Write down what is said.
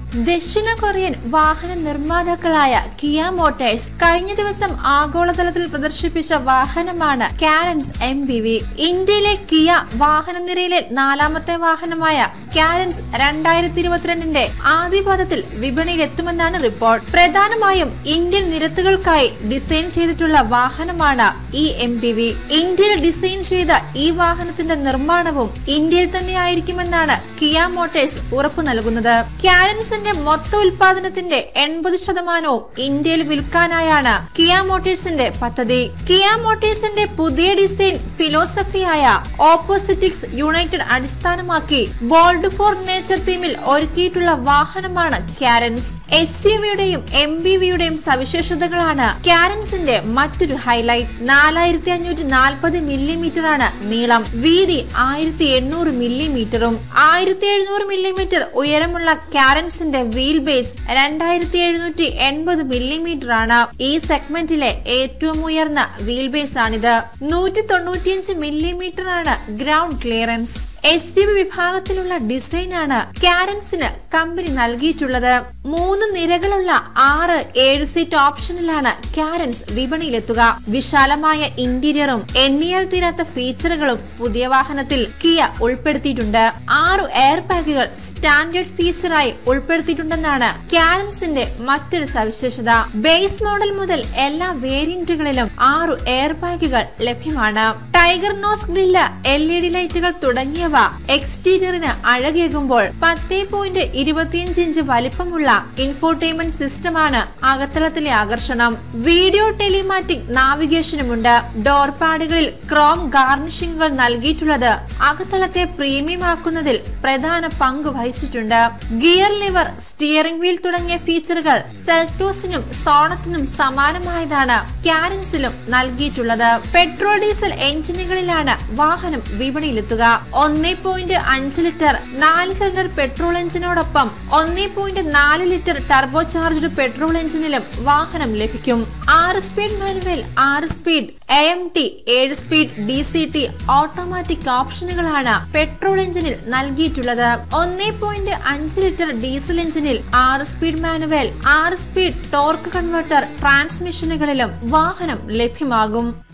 ദക്ഷിണ കൊറിയൻ വാഹന നിർമ്മാതാക്കളായ Kia motors കഴിഞ്ഞ ദിവസം ആഗോളതലത്തിൽ പ്രദർശിപ്പിച്ച വാഹനമാണ് കാരൻസ് എം ബി വി ഇന്ത്യയിലെ കിയ വാഹന നിരയിലെ നാലാമത്തെ വാഹനമായ കാരൻസ് രണ്ടായിരത്തി ഇരുപത്തിരണ്ടിന്റെ ആദ്യപാദത്തിൽ വിപണിയിലെത്തുമെന്നാണ് റിപ്പോർട്ട് പ്രധാനമായും ഇന്ത്യൻ നിരത്തുകൾക്കായി ഡിസൈൻ ചെയ്തിട്ടുള്ള വാഹനമാണ് ഈ എം പി വി ഇന്ത്യയിൽ ഡിസൈൻ ചെയ്ത ഈ വാഹനത്തിന്റെ നിർമ്മാണവും ഇന്ത്യയിൽ തന്നെയായിരിക്കുമെന്നാണ് കിയ മോട്ടേഴ്സ് ഉറപ്പു നൽകുന്നത് കാരൻസിന്റെ മൊത്ത ഉൽപാദനത്തിന്റെ എൺപത് ശതമാനവും ഇന്ത്യയിൽ വിൽക്കാനായാണ് കിയ മോട്ടേഴ്സിന്റെ പദ്ധതി കിയ മോട്ടേഴ്സിന്റെ പുതിയ ഡിസൈൻ ഫിലോസഫിയായ ഓപ്പോസിറ്റിക്സ് യുണൈറ്റഡ് അടിസ്ഥാനമാക്കി ബോൾഡ് ഫോർ നേച്ചർ തീമിൽ ഒരുക്കിയിട്ടുള്ള വാഹനമാണ് കാരൻസ് എസ് യു വിയുടെയും എം ബി വിയുടെയും സവിശേഷതകളാണ് കാരൻസിന്റെ മറ്റൊരു ഹൈലൈറ്റ് നാലായിരത്തി അഞ്ഞൂറ്റി നാൽപ്പത് മില്ലിമീറ്റർ ആണ് നീളം വീതി ആയിരത്തി എണ്ണൂറ് മില്ലിമീറ്ററും ആയിരത്തി എഴുന്നൂറ് മില്ലിമീറ്റർ ഉയരമുള്ള കാരൻസിന്റെ വീൽ ബേസ് രണ്ടായിരത്തി എഴുന്നൂറ്റി എൺപത് മില്ലിമീറ്റർ ആണ് ഈ സെഗ്മെന്റിലെ ഏറ്റവും ഉയർന്ന വീൽ ബേസ് ആണിത് നൂറ്റി തൊണ്ണൂറ്റിയഞ്ച് മില്ലിമീറ്റർ ആണ് ground clearance S U V വിഭാഗത്തിലുള്ള ഡിസൈനാണ് കാരൻസിന് കമ്പനി നൽകിയിട്ടുള്ളത് മൂന്ന് നിരകളുള്ള ആറ് ഏഴ് സീറ്റ് ഓപ്ഷനിലാണ് കാരൻസ് വിപണിയിലെത്തുക വിശാലമായ ഇന്റീരിയറും എണ്ണിയാൽ തീരാത്ത ഫീച്ചറുകളും പുതിയ വാഹനത്തിൽ കിയ ഉൾപ്പെടുത്തിയിട്ടുണ്ട് ആറു എയർ ബാഗുകൾ സ്റ്റാൻഡേർഡ് ഫീച്ചറായി ഉൾപ്പെടുത്തിയിട്ടുണ്ടെന്നാണ് കാരൻസിന്റെ മറ്റൊരു സവിശേഷത ബേസ് മോഡൽ മുതൽ എല്ലാ വേരിയന്റുകളിലും ആറു എയർ ബാഗുകൾ ലഭ്യമാണ് tiger nose grille L E D ലൈറ്റുകൾ തുടങ്ങിയവ എക്സ്റ്റീരിയറിന് അഴകേകുമ്പോൾ പത്തേ പോയിന്റ് ഇരുപത്തിയഞ്ച് ഇഞ്ച് വലിപ്പമുള്ള ഇൻഫോർടൈൻമെന്റ് സിസ്റ്റമാണ് അകത്തളത്തിലെ ആകർഷണം വീഡിയോ ടെലിമാറ്റിക് നാവിഗേഷനുമുണ്ട് ഡോർ പാഡുകളിൽ ക്രോം ഗാർണിഷിംഗുകൾ നൽകിയിട്ടുള്ളത് അകത്തളത്തെ പ്രീമിയം ആക്കുന്നതിൽ പ്രധാന പങ്ക് വഹിച്ചിട്ടുണ്ട് ഗിയർ ലിവർ സ്റ്റിയറിംഗ് വീൽ തുടങ്ങിയ ഫീച്ചറുകൾ സെൽറ്റോസിനും സോണത്തിനും സമാനമായതാണ് കാരൻസിലും നൽകിയിട്ടുള്ളത് പെട്രോൾ ഡീസൽ എഞ്ചിനുകളിലാണ് വാഹനം വിപണിയിലെത്തുക ഒന്നേ പോയിന്റ് അഞ്ച് ലിറ്റർ നാല് സിലിണ്ടർ പെട്രോൾ എഞ്ചിനോടൊപ്പം ഒന്നേ പോയിന്റ് നാല് ലിറ്റർ ടർബോ ചാർജ്ഡ് പെട്രോൾ എഞ്ചിനിലും വാഹനം ലഭിക്കും ആറ് സ്പീഡ് മാനുവൽ ആറ് സ്പീഡ് എ എം ടി ഏഴ് speed D C T automatic ഓപ്ഷനുകളാണ് പെട്രോൾ എഞ്ചിനിൽ നൽകിയിട്ടുള്ളത് ഒന്നേ പോയിന്റ് അഞ്ച് ലിറ്റർ ഡീസൽ എഞ്ചിനിൽ ആറ് സ്പീഡ് മാനുവൽ ആറ് സ്പീഡ് ടോർക്ക് കൺവെർട്ടർ ട്രാൻസ്മിഷനുകളിലും വാഹനം ലഭ്യമാകും